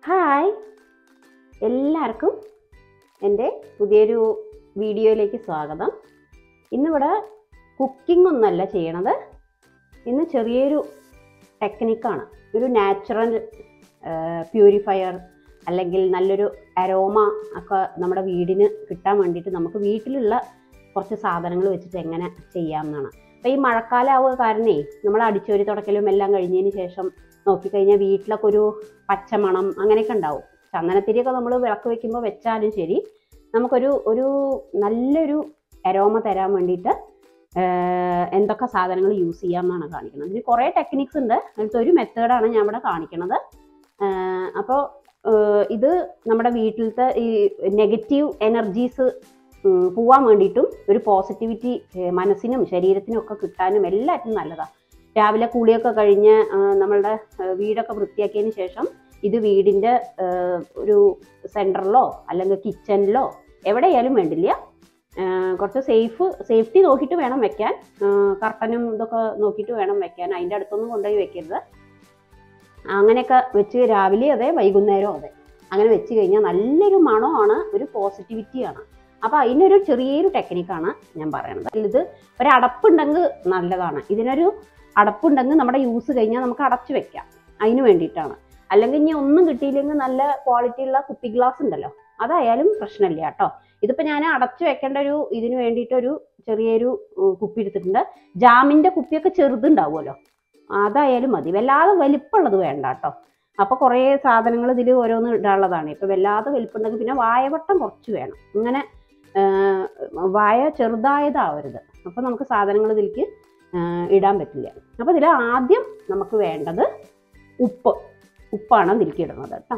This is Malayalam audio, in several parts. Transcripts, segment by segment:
ഹായ് എല്ലാവർക്കും എൻ്റെ പുതിയൊരു വീഡിയോയിലേക്ക് സ്വാഗതം ഇന്നിവിടെ കുക്കിംഗ് ഒന്നല്ല ചെയ്യണത് ഇന്ന് ചെറിയൊരു ടെക്നിക്കാണ് ഒരു നാച്ചുറൽ പ്യൂരിഫയർ അല്ലെങ്കിൽ നല്ലൊരു അരോമ ഒക്കെ നമ്മുടെ വീടിന് കിട്ടാൻ വേണ്ടിയിട്ട് നമുക്ക് വീട്ടിലുള്ള കുറച്ച് സാധനങ്ങൾ വെച്ചിട്ട് എങ്ങനെ ചെയ്യാമെന്നാണ് അപ്പോൾ ഈ മഴക്കാലമാവുക കാരണേ നമ്മൾ അടിച്ചോരി തുടക്കലും എല്ലാം കഴിഞ്ഞതിന് ശേഷം നോക്കിക്കഴിഞ്ഞാൽ വീട്ടിലൊക്കെ ഒരു പച്ചമണം അങ്ങനെയൊക്കെ ഉണ്ടാവും ചന്ദനത്തിരിയൊക്കെ നമ്മൾ വിളക്ക് വെക്കുമ്പോൾ വെച്ചാലും ശരി നമുക്കൊരു ഒരു നല്ലൊരു അരോമ തരാൻ വേണ്ടിയിട്ട് ആഹ് എന്തൊക്കെ സാധനങ്ങൾ യൂസ് ചെയ്യാമെന്നാണ് കാണിക്കുന്നത് ഇതിന് കുറേ ടെക്നിക്സ് ഉണ്ട് അതിലത്തെ ഒരു മെത്തേഡാണ് ഞാൻ ഇവിടെ കാണിക്കുന്നത് അപ്പോൾ ഇത് നമ്മുടെ വീട്ടിലത്തെ ഈ നെഗറ്റീവ് എനർജീസ് പോവാൻ വേണ്ടിയിട്ടും ഒരു പോസിറ്റിവിറ്റി മനസ്സിനും ശരീരത്തിനും ഒക്കെ കിട്ടാനും എല്ലാറ്റിനും നല്ലതാണ് രാവിലെ കുളിയൊക്കെ കഴിഞ്ഞ് ആ, നമ്മളുടെ ആ, വീടൊക്കെ വൃത്തിയാക്കിയതിന് ശേഷം ഇത് വീടിൻ്റെ ആ, ഒരു സെൻറ്ററിലോ അല്ലെങ്കിൽ കിച്ചണിലോ എവിടെയായാലും വേണ്ടില്ല ആ, കുറച്ച് സേഫ് സേഫ്റ്റി നോക്കിയിട്ട് വേണം വെക്കാൻ കർട്ടനും ഇതൊക്കെ നോക്കിയിട്ട് വേണം വെക്കാൻ അതിൻ്റെ അടുത്തൊന്നും കൊണ്ടുപോയി വെക്കരുത് അങ്ങനെയൊക്കെ വെച്ച് രാവിലെ അതെ വൈകുന്നേരവും അതെ അങ്ങനെ വെച്ച് കഴിഞ്ഞാൽ നല്ലൊരു മണമാണ് ഒരു പോസിറ്റിവിറ്റിയാണ് അപ്പോൾ അതിനൊരു ചെറിയൊരു ടെക്നിക്കാണ് ഞാൻ പറയണത് ഇത് ഒരു അടപ്പുണ്ടെങ്കിൽ നല്ലതാണ് ഇതിനൊരു അടപ്പുണ്ടെങ്കിൽ നമ്മുടെ യൂസ് കഴിഞ്ഞാൽ നമുക്ക് അടച്ചു വെക്കാം അതിന് വേണ്ടിയിട്ടാണ് അല്ലെങ്കിൽ ഇനി ഒന്നും കിട്ടിയില്ലെങ്കിൽ നല്ല ക്വാളിറ്റി ഉള്ള കുപ്പി ഗ്ലാസ് ഉണ്ടല്ലോ അതായാലും പ്രശ്നമില്ല കേട്ടോ ഇതിപ്പോൾ ഞാൻ അടച്ചു വെക്കേണ്ട ഒരു ഇതിന് വേണ്ടിയിട്ടൊരു ചെറിയൊരു ഉം, കുപ്പി എടുത്തിട്ടുണ്ട് ജാമിൻ്റെ കുപ്പിയൊക്കെ ചെറുതുണ്ടാവുമല്ലോ അതായാലും മതി വല്ലാതെ വലിപ്പമുള്ളത് വേണ്ട കേട്ടോ അപ്പോൾ കുറേ സാധനങ്ങൾ ഇതിൽ ഓരോന്ന് ഇടാനുള്ളതാണ് ഇപ്പോൾ വല്ലാതെ വലിപ്പമുണ്ടെങ്കിൽ പിന്നെ വായവട്ടം കുറച്ച് വേണം ഇങ്ങനെ ആ, വായ ചെറുതായതാവരുത് അപ്പോൾ നമുക്ക് സാധനങ്ങൾ ഇതിലേക്ക് ആ, ഇടാൻ പറ്റില്ല അപ്പോൾ ഇതിൽ ആദ്യം നമുക്ക് വേണ്ടത് ഉപ്പ് ഉപ്പാണ് ഇതിലേക്ക് ഇടുന്നത് കേട്ടോ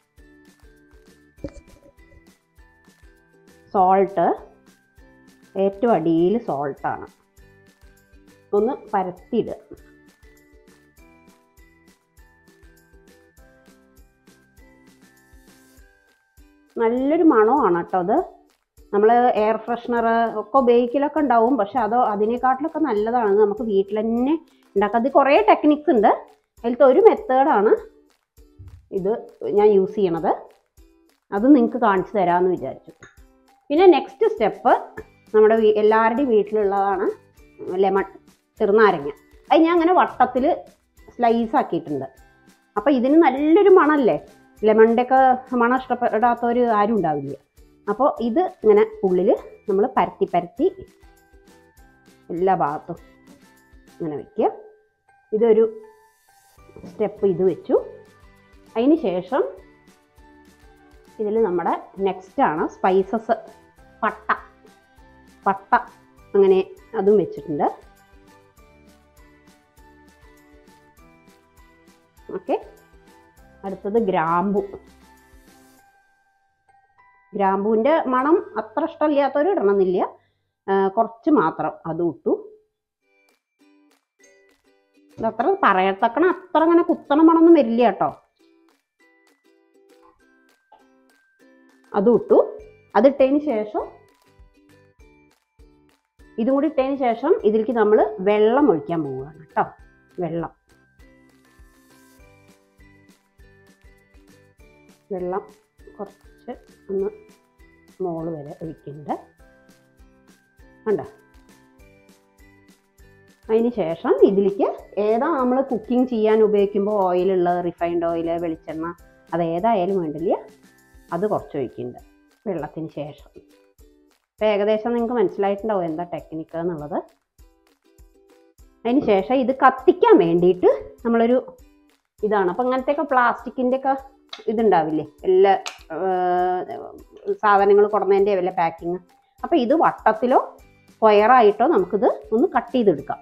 സോൾട്ട് ഏറ്റവും അടിയിൽ സോൾട്ടാണ് ഒന്ന് പരത്തിയിടുക നല്ലൊരു മണമാണ് കേട്ടോ അത് നമ്മൾ എയർ ഫ്രഷ്നർ ഒക്കെ ഉപയോഗിക്കലൊക്കെ ഉണ്ടാവും പക്ഷെ അതോ അതിനെക്കാട്ടിലൊക്കെ നല്ലതാണ് നമുക്ക് വീട്ടിൽ തന്നെ ഉണ്ടാക്കാം അത് കുറേ ടെക്നിക്സ് ഉണ്ട് അതിലത്തെ ഒരു മെത്തേഡാണ് ഇത് ഞാൻ യൂസ് ചെയ്യണത് അത് നിങ്ങൾക്ക് കാണിച്ചു തരാമെന്ന് വിചാരിച്ചു പിന്നെ നെക്സ്റ്റ് സ്റ്റെപ്പ് നമ്മുടെ വീ എല്ലാവരുടെയും വീട്ടിലുള്ളതാണ് ലെമൺ ചെറുനാരങ്ങ അത് ഞാൻ അങ്ങനെ വട്ടത്തിൽ സ്ലൈസ് ആക്കിയിട്ടുണ്ട് അപ്പോൾ ഇതിന് നല്ലൊരു മണമല്ലേ ലെമണിൻ്റെ ഒക്കെ മണം ഇഷ്ടപ്പെടാത്തവർ ആരും ഉണ്ടാവില്ല അപ്പോൾ ഇത് ഇങ്ങനെ ഉള്ളിൽ നമ്മൾ പരത്തി പരത്തി എല്ലാ ഭാഗത്തും ഇങ്ങനെ വെക്കുക ഇതൊരു സ്റ്റെപ്പ് ഇത് വെച്ചു അതിന് ശേഷം ഇതിൽ നമ്മുടെ നെക്സ്റ്റ് ആണ് സ്പൈസസ് പട്ട പട്ട അങ്ങനെ അതും വെച്ചിട്ടുണ്ട് ഓക്കെ അടുത്തത് ഗ്രാമ്പു ഗ്രാമ്പൂവിൻ്റെ മണം അത്ര ഇഷ്ടമില്ലാത്തവർ ഇടണമെന്നില്ല ആ, കുറച്ച് മാത്രം അത് ഇട്ടു ഇതത്ര പറയത്തക്കണ അത്ര അങ്ങനെ കുത്തണ മണമൊന്നും വരില്ല കേട്ടോ അതും ഇട്ടു അതിട്ടതിന് ശേഷം ഇതും കൂടി ഇട്ടതിന് ശേഷം ഇതിലേക്ക് നമ്മൾ വെള്ളം ഒഴിക്കാൻ പോവുകയാണ് കേട്ടോ വെള്ളം വെള്ളം കുറച്ച് ഒന്ന് മോള് വരെ ഒഴിക്കുന്നുണ്ട് കണ്ടോ അതിന് ശേഷം ഇതിലേക്ക് ഏതാ നമ്മൾ കുക്കിംഗ് ചെയ്യാൻ ഉപയോഗിക്കുമ്പോൾ ഓയിലുള്ള റിഫൈൻഡ് ഓയിൽ വെളിച്ചെണ്ണ അത് ഏതായാലും വേണ്ടില്ല അത് കുറച്ച് ഒഴിക്കുന്നുണ്ട് വെള്ളത്തിന് ശേഷം അപ്പോൾ ഏകദേശം നിങ്ങൾക്ക് മനസ്സിലായിട്ടുണ്ടാവും എന്താ ടെക്നിക്ക് എന്നുള്ളത് അതിന് ശേഷം ഇത് കത്തിക്കാൻ വേണ്ടിയിട്ട് നമ്മളൊരു ഇതാണ് അപ്പം അങ്ങനത്തെയൊക്കെ പ്ലാസ്റ്റിക്കിൻ്റെ ഒക്കെ ഇതുണ്ടാവില്ലേ എല്ലാ സാധനങ്ങൾ കൊടുന്നതിൻ്റെ വല്ല പാക്കിങ് അപ്പോൾ ഇത് വട്ടത്തിലോ സ്ക്വയറായിട്ടോ നമുക്കിത് ഒന്ന് കട്ട് ചെയ്തെടുക്കാം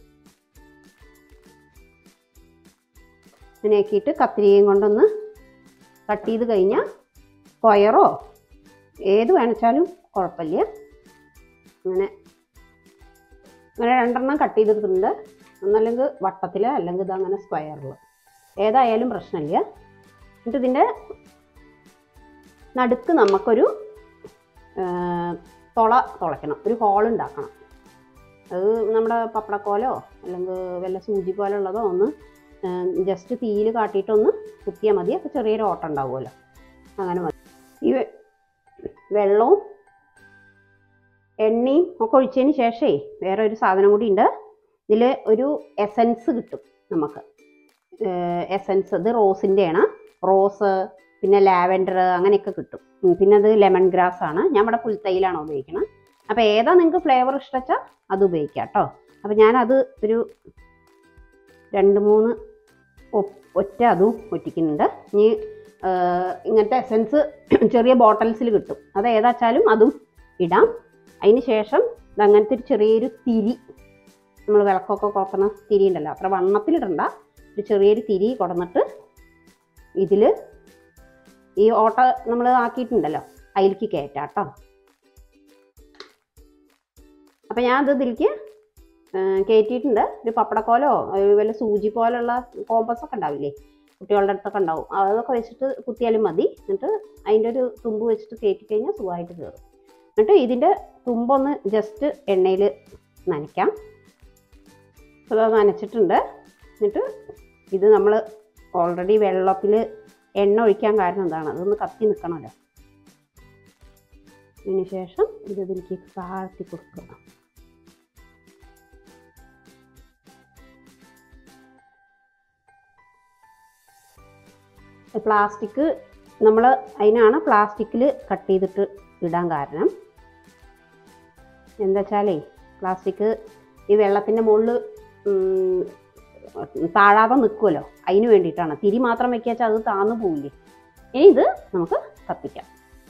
ഇങ്ങനെ ആക്കിയിട്ട് കത്തിരിയും കൊണ്ടൊന്ന് കട്ട് ചെയ്ത് കഴിഞ്ഞാൽ സ്ക്വയറോ ഏത് വേണിച്ചാലും കുഴപ്പമില്ല അങ്ങനെ അങ്ങനെ രണ്ടെണ്ണം കട്ട് ചെയ്തെടുത്തിട്ടുണ്ട് ഒന്നല്ലെങ്കിൽ വട്ടത്തിൽ അല്ലെങ്കിൽ ഇത് അങ്ങനെ സ്ക്വയറിൽ ഏതായാലും പ്രശ്നമില്ല എന്നിട്ട് ഇതിൻ്റെ നടുക്ക് നമുക്കൊരു ആ, തുള തുളയ്ക്കണം ഒരു ഹോൾ ഉണ്ടാക്കണം അത് നമ്മുടെ പപ്പടക്കോലോ അല്ലെങ്കിൽ വല്ല സൂചി പോലുള്ളതോ ഒന്ന് ജസ്റ്റ് തീയിൽ കാട്ടിയിട്ടൊന്ന് കുത്തിയാൽ മതി അപ്പോൾ ചെറിയൊരു ഓട്ടം ഉണ്ടാവുമല്ലോ അങ്ങനെ മതി ഈ വെ- വെള്ളവും എണ്ണയും ഒക്കെ ഒഴിച്ചതിന് ശേഷമേ വേറെ ഒരു സാധനം കൂടി ഉണ്ട് ഇതിൽ ഒരു എസൻസ് കിട്ടും നമുക്ക് എസൻസ് ഇത് റോസിൻ്റെയാണ് റോസ് പിന്നെ ലാവൻഡർ അങ്ങനെയൊക്കെ കിട്ടും ഉം, പിന്നെ അത് ലെമൺ ഗ്രാസ് ആണ് ഞാൻ ഇവിടെ പുൽത്തൈലാണ് ഉപയോഗിക്കുന്നത് അപ്പോൾ ഏതാ നിങ്ങൾക്ക് ഫ്ലേവർ ഇഷ്ടച്ചാൽ അത് ഉപയോഗിക്കാം കേട്ടോ അപ്പോൾ ഞാനത് ഒരു രണ്ട് മൂന്ന് ഒ- ഒറ്റ അതും ഒറ്റിക്കുന്നുണ്ട് ഇനി ആ, ഇങ്ങനത്തെ എസൻസ് ചെറിയ ബോട്ടിൽസിൽ കിട്ടും അത് ഏതാച്ചാലും അതും ഇടാം അതിന് ശേഷം ഇത് അങ്ങനത്തെ ഒരു ചെറിയൊരു തിരി നമ്മൾ വിളക്കൊക്കെ കൊളുത്തുന്ന തിരി ഉണ്ടല്ലോ അത്ര വണ്ണത്തിലിടണ്ട ഒരു ചെറിയൊരു തിരി കൊടന്നിട്ട് ഇതിൽ ഈ ഓട്ട നമ്മൾ ആക്കിയിട്ടുണ്ടല്ലോ അതിലേക്ക് കയറ്റാം കേട്ടോ അപ്പം ഞാൻ അത് ഇതിലേക്ക് കയറ്റിയിട്ടുണ്ട് ഒരു പപ്പടക്കോലോ ഒരു വല്ല സൂചി പോലുള്ള കോമ്പസ് ഒക്കെ ഉണ്ടാവില്ലേ കുട്ടികളുടെ അടുത്തൊക്കെ ഉണ്ടാവും അതൊക്കെ വെച്ചിട്ട് കുത്തിയാലും മതി എന്നിട്ട് അതിൻ്റെ ഒരു തുമ്പ് വെച്ചിട്ട് കയറ്റി കഴിഞ്ഞാൽ സുഖമായിട്ട് കയറും എന്നിട്ട് ഇതിൻ്റെ തുമ്പൊന്ന് ജസ്റ്റ് എണ്ണയിൽ നനയ്ക്കാം അപ്പോൾ അത് നനച്ചിട്ടുണ്ട് എന്നിട്ട് ഇത് നമ്മൾ ഓൾറെഡി വെള്ളത്തിൽ എണ്ണ ഒഴിക്കാൻ കാരണം എന്താണ് അതൊന്ന് കത്തി നിൽക്കണമല്ലോ അതിന് ശേഷം ഇത് ഇതിലേക്ക് താഴ്ത്തി കൊടുക്കുക പ്ലാസ്റ്റിക് നമ്മൾ അതിനാണ് പ്ലാസ്റ്റിക്കിൽ കട്ട് ചെയ്തിട്ട് ഇടാൻ കാരണം എന്താ വെച്ചാലേ പ്ലാസ്റ്റിക് ഈ വെള്ളത്തിൻ്റെ മുകളിൽ താഴാതെ നിൽക്കുമല്ലോ അതിന് വേണ്ടിയിട്ടാണ് തിരി മാത്രം വെക്കുക വെച്ചാൽ അത് താന്നു പോവില്ലേ ഇനി ഇത് നമുക്ക് കത്തിക്കാം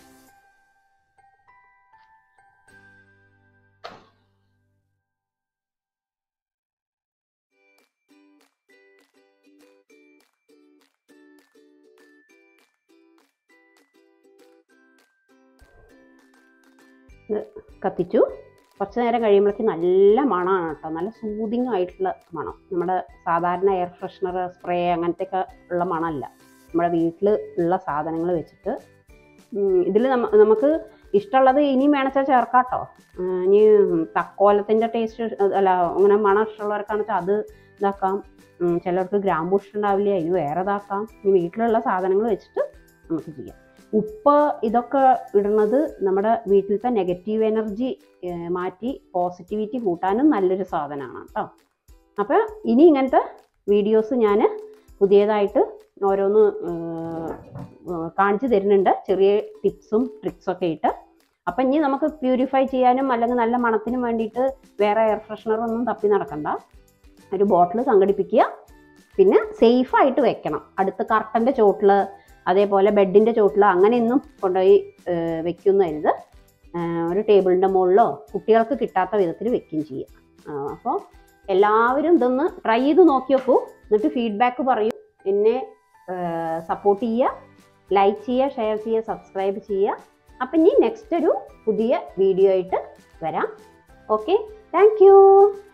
ഇത് കത്തിച്ചു കുറച്ച് നേരം കഴിയുമ്പോഴേക്കും നല്ല മണമാണ് കേട്ടോ നല്ല സൂതിങ് ആയിട്ടുള്ള മണം നമ്മുടെ സാധാരണ എയർ ഫ്രഷ്നർ സ്പ്രേ അങ്ങനത്തെ ഒക്കെ ഉള്ള മണമല്ല നമ്മുടെ വീട്ടിൽ ഉള്ള സാധനങ്ങൾ വെച്ചിട്ട് ഇതിൽ നമുക്ക് ഇഷ്ടമുള്ളത് ഇനിയും വേണച്ചാൽ ചേർക്കാം കേട്ടോ ഇനി തക്കോലത്തിൻ്റെ ടേസ്റ്റ് അല്ല അങ്ങനെ മണം ഇഷ്ടമുള്ളവർക്കാണെന്ന് വെച്ചാൽ അത് ഇതാക്കാം ഉം, ചിലർക്ക് ഗ്രാമ്പൂ ഇഷ്ടമുണ്ടാവില്ല അതിന് വേറെ ഇതാക്കാം ഇനി വീട്ടിലുള്ള സാധനങ്ങൾ വെച്ചിട്ട് നമുക്ക് ചെയ്യാം ഉപ്പ് ഇതൊക്കെ ഇടുന്നത് നമ്മുടെ വീട്ടിലത്തെ നെഗറ്റീവ് എനർജി മാറ്റി പോസിറ്റിവിറ്റി കൂട്ടാനും നല്ലൊരു സാധനമാണ് കേട്ടോ അപ്പോൾ ഇനി ഇങ്ങനത്തെ വീഡിയോസ് ഞാൻ പുതിയതായിട്ട് ഓരോന്ന് ഏർ, ഏർ, കാണിച്ചു തരുന്നുണ്ട് ചെറിയ ടിപ്സും ട്രിക്സൊക്കെ ഇട്ട് അപ്പം ഇനി നമുക്ക് പ്യൂരിഫൈ ചെയ്യാനും അല്ലെങ്കിൽ നല്ല മണത്തിനും വേണ്ടിയിട്ട് വേറെ എയർ ഫ്രഷ്നറൊന്നും തപ്പി നടക്കണ്ട ഒരു ബോട്ടിൽ സംഘടിപ്പിക്കുക പിന്നെ സേഫായിട്ട് വെക്കണം അടുത്ത് കർട്ടൻ്റെ ചോട്ടിൽ അതേപോലെ ബെഡിൻ്റെ ചോട്ടിൽ അങ്ങനെയൊന്നും കൊണ്ടുപോയി ഏർ, വെക്കുന്നരുത് ഏർ, ഒരു ടേബിളിൻ്റെ മുകളിലോ കുട്ടികൾക്ക് കിട്ടാത്ത വിധത്തിൽ വെക്കുകയും ചെയ്യുക അപ്പോൾ എല്ലാവരും ഇതൊന്ന് ട്രൈ ചെയ്ത് നോക്കി നോക്കൂ എന്നിട്ട് ഫീഡ്ബാക്ക് പറയൂ എന്നെ സപ്പോർട്ട് ചെയ്യുക ലൈക്ക് ചെയ്യുക ഷെയർ ചെയ്യുക സബ്സ്ക്രൈബ് ചെയ്യുക അപ്പം ഇനി നെക്സ്റ്റ് ഒരു പുതിയ വീഡിയോ ആയിട്ട് വരാം ഓക്കെ താങ്ക്